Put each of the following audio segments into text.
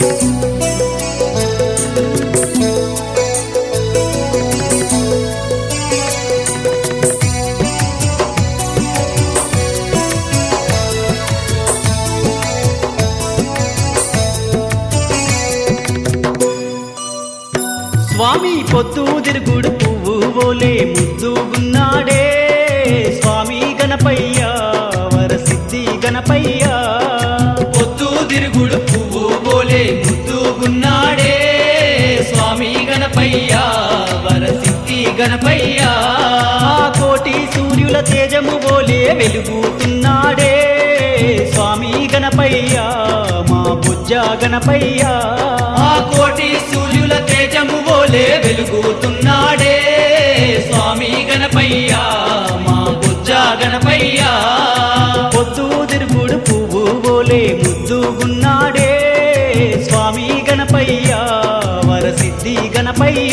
స్వామి పొద్దు తిరుగుడు పువ్వు ఓలే ముద్దుగున్నాడే స్వామి గణపయ్య వరసిద్ధి గణపయ్య పొద్దు తిరుగుడు పువ్వు బోలే ముద్దుగున్నాడే స్వామి గణపయ్య వరసిద్ధి గణపయ్య ఆ కోటి సూర్యుల తేజము ఓలే వెలుగుతున్నాడే స్వామి గణపయ్య మా బుజ్జ గణపయ్య ఆ కోటి సూర్యుల తేజము బోలే వెలుగుతున్నాడే స్వామి గణపయ్య మా బుజ్జ గణపయ్య పొద్దు తిరుగుడు పువ్వు ఓలే ముద్దుగున్నాడే స్వామి గణపయ్య వరసిద్ధి గణపయ్య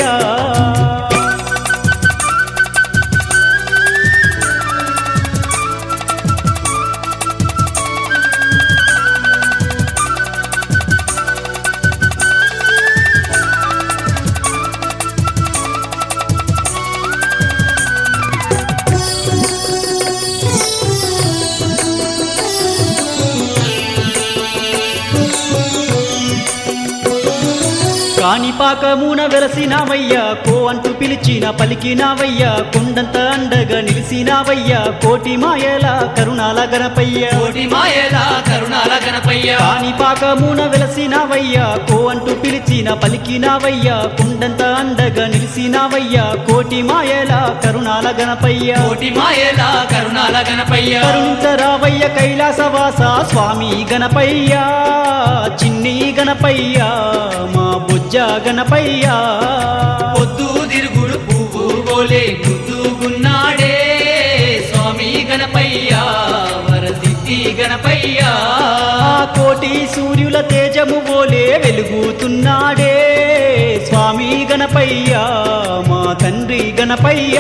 కాణిపాకమున వెలసినావయ్యా కో అంటూ పిలిచిన పలికినావయ్యా కొండంత అండగా నిలిసినావయ్యా కోటి మాయల కరుణాల గణపయ్య కోటి మాయల కరుణాల గణపయ్య కాణిపాకమున వెలసినావయ్యా కో అంటూ పిలిచిన పలికినావయ్యా కొండంత అండగా నిలిసినావయ్యా కోటి మాయల కరుణాల గణపయ్య కోటి మాయల కరుణాల గణపయ్య కరుణించరావయ్య కైలాసవాస స్వామి గణపయ్య చిన్ని గణపయ్య మా బుజ్జ గణపయ్య పొద్దు తిరుగుడు పువ్వు బోలే ముద్దుగున్నాడే స్వామి గణపయ్య వరసిద్ధి గణపయ్య ఆ కోటి సూర్యుల తేజము ఓలే వెలుగుతున్నాడే స్వామి గణపయ్య మా తండ్రి గణపయ్య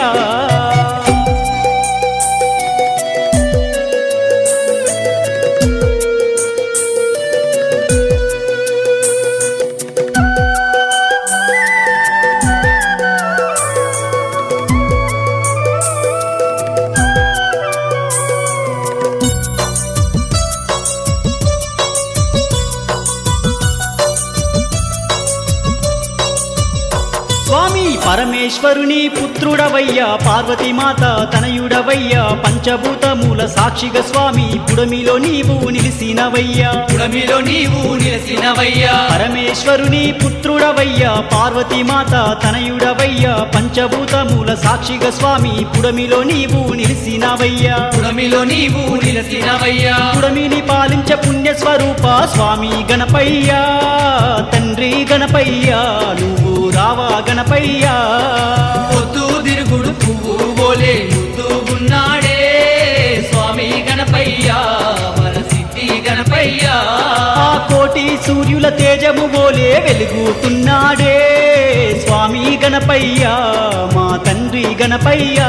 స్వామి పరమేశ్వరుని పుత్రుడవయ్యా పార్వతీమాత తనయుడవయ్యా పంచభూతమూల సాక్షిగా స్వామి పుడమిలో నీవు నిలిసినవయ్యా పుడమిలో నీవు నిలసినవయ్యా పరమేశ్వరుని పుత్రుడవయ్యా పార్వతీమాత తనయుడవయ్యా పంచభూతమూల సాక్షిగా స్వామి పుడమిలో నీవు నిలిసినవయ్యా పుడమిలో నీవు నిలసినవయ్యా పుడమిని పాలించ పుణ్య స్వరూప స్వామి గణపయ్యా తండ్రి గణపయ్యా నువ్వు రావా గణపయ్యా పొద్దు తిరుగుడు పువ్వు బోలే ముద్దుగున్నాడే స్వామి గణపయ్య వరసిద్ధి గణపయ్య ఆ కోటి సూర్యుల తేజము బోలే వెలుగుతున్నాడే స్వామి గణపయ్యా మా తండ్రి గణపయ్యా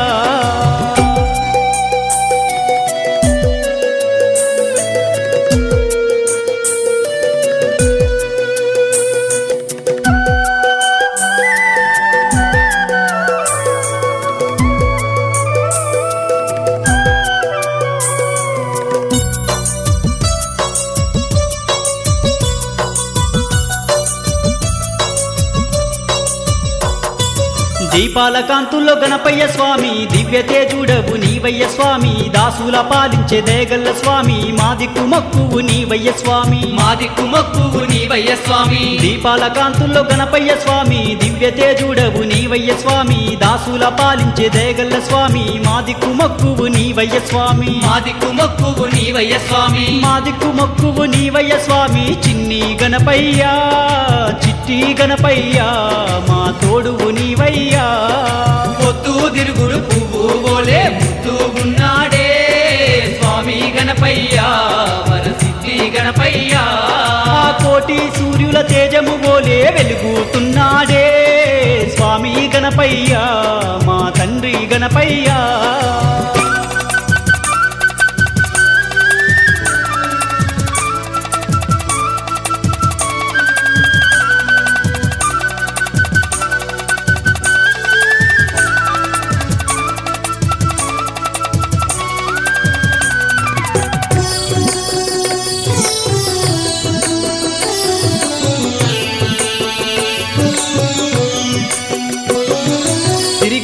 దీపాల కాంతుల్లో గణపయ్య స్వామి దివ్య తేజుడవు నీవయ్య స్వామి దాసుల పాలించే దేగల్ల స్వామి మా దిక్కు మక్కువు నీవయ్య స్వామి మా దిక్కు మక్కువు నీవయ్య స్వామి దీపాల కాంతుల్లో గణపయ్య స్వామి దివ్య తేజుడవు నీవయ్య స్వామి దాసుల పాలించే దేగల్ల స్వామి మా దిక్కు మక్కువు నీవయ్య స్వామి మా దిక్కు మక్కువు నీవయ్య స్వామి మా దిక్కు మక్కువు నీవయ్య స్వామి చిన్ని గణపయ్యా చిట్టి గణపయ్యా మా తోడువు నీవయ్యా పొద్దు తిరుగుడు పువ్వు బోలే ముద్దుగున్నాడే స్వామి గణపయ్య వరసిద్ధి గణపయ్య ఆ కోటి సూర్యుల తేజము బోలే వెలుగుతున్నాడే స్వామి గణపయ్యా మా తండ్రి గణపయ్యా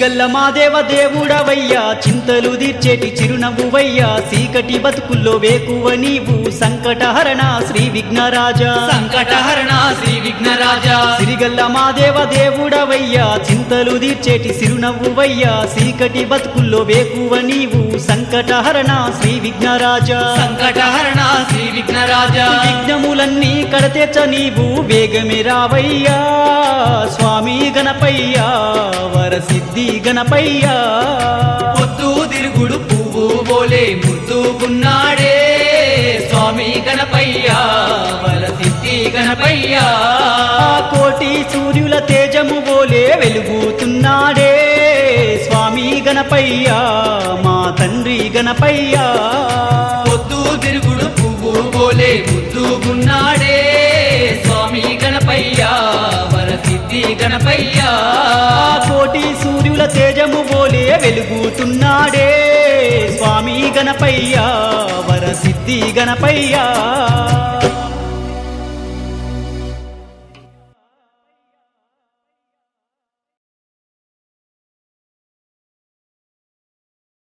సిరిగల్ల మాదేవ దేవుడవయ్యా చింతలు తీర్చేటి చిరునవ్వువయ్యా సీకటి బతుకుల్లో వేకువ నీవు సంకటహరణ శ్రీ విఘ్నరాజా సంకటహరణ శ్రీ విఘ్నరాజా సిరిగల్ల మాదేవ దేవుడవయ్యా చింతలు తీర్చేటి సిరునవ్వువయ్యా సీకటి బతుకుల్లో వేకువ నీవు సంకటహరణ శ్రీ విఘ్నరాజా సంకటహరణ శ్రీ విఘ్నరాజా విఘ్నములన్నీ కడతెచ్చ నీవు వేగమే రావయ్యా స్వామి గణపయ్యా వరసిద్ధి గణపయ్యా పొద్దు తిరుగుడు పువ్వు బోలే ముద్దుగున్నాడే స్వామి గణపయ్యా వరసిద్ధి గణపయ్యా ఆ కోటి సూర్యుల తేజము బోలే వెలుగుతున్నాడే స్వామి గణపయ్యా మా తండ్రి గణపయ్యా పొద్దు తిరుగుడు పువ్వు బోలే ముద్దుగున్నాడే స్వామి గణపయ్యా వరసిద్ధి గణపయ్యా ఆ కోటి సూర్యుల తేజము బోలే వెలుగుతున్నాడే స్వామి గణపయ్యా వరసిద్ధి గణపయ్యా